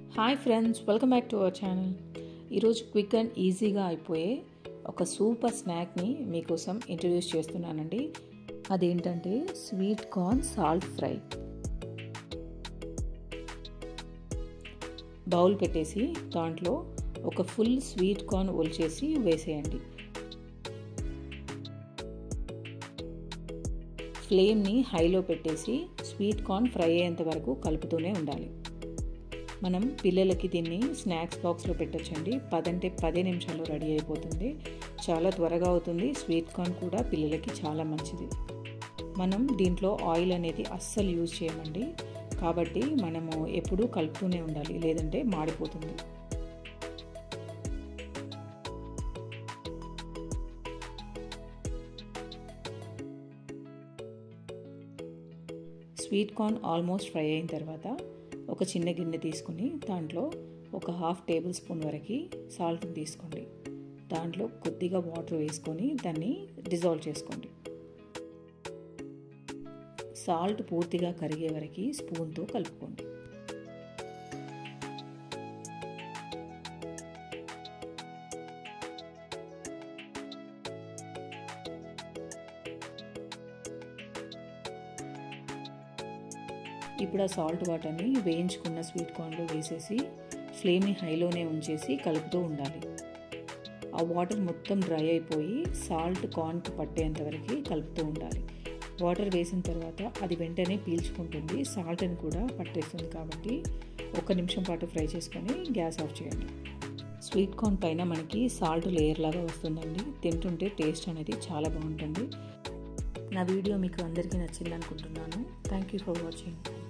hi friends welcome back to our channel ఈరోజు quick and ఈజీగా అయిపోయే ఒక సూపర్ స్నాక్ని మీకోసం ఇంట్రడ్యూస్ చేస్తున్నానండి అదేంటంటే sweet corn salt fry bowl పెట్టేసి దాంట్లో ఒక ఫుల్ స్వీట్ కార్న్ ఒలిచేసి వేసేయండి ఫ్లేమ్ని హైలో పెట్టేసి స్వీట్ కార్న్ ఫ్రై అయ్యేంత వరకు కలుపుతూనే ఉండాలి మనం పిల్లలకి దీన్ని స్నాక్స్ బాక్స్లో పెట్టచ్చండి పదంటే పదే నిమిషాల్లో రెడీ అయిపోతుంది చాలా త్వరగా అవుతుంది స్వీట్ కార్న్ కూడా పిల్లలకి చాలా మంచిది మనం దీంట్లో ఆయిల్ అనేది అస్సలు యూజ్ చేయమండి కాబట్టి మనము ఎప్పుడూ కలుపుతూనే ఉండాలి లేదంటే మాడిపోతుంది స్వీట్ కార్న్ ఆల్మోస్ట్ ఫ్రై అయిన తర్వాత ఒక చిన్న గిన్నె తీసుకుని దాంట్లో ఒక హాఫ్ టేబుల్ స్పూన్ వరకు సాల్ట్ని తీసుకోండి దాంట్లో కొద్దిగా వాటర్ వేసుకొని దాన్ని డిజాల్వ్ చేసుకోండి సాల్ట్ పూర్తిగా కరిగే వరకు స్పూన్తో కలుపుకోండి ఇప్పుడు ఆ సాల్ట్ వాటర్ని వేయించుకున్న స్వీట్ కార్న్లో వేసేసి ఫ్లేమ్ని హైలోనే ఉంచేసి కలుపుతూ ఉండాలి ఆ వాటర్ మొత్తం డ్రై అయిపోయి సాల్ట్ కార్న్కి పట్టేంత వరకు కలుపుతూ ఉండాలి వాటర్ వేసిన తర్వాత అది వెంటనే పీల్చుకుంటుంది సాల్ట్ని కూడా పట్టేస్తుంది కాబట్టి ఒక నిమిషం పాటు ఫ్రై చేసుకొని గ్యాస్ ఆఫ్ చేయండి స్వీట్ కార్న్ పైన మనకి సాల్ట్ లేయర్ లాగా వస్తుందండి తింటుంటే టేస్ట్ అనేది చాలా బాగుంటుంది నా వీడియో మీకు అందరికీ నచ్చింది అనుకుంటున్నాను థ్యాంక్ యూ ఫర్ వాచింగ్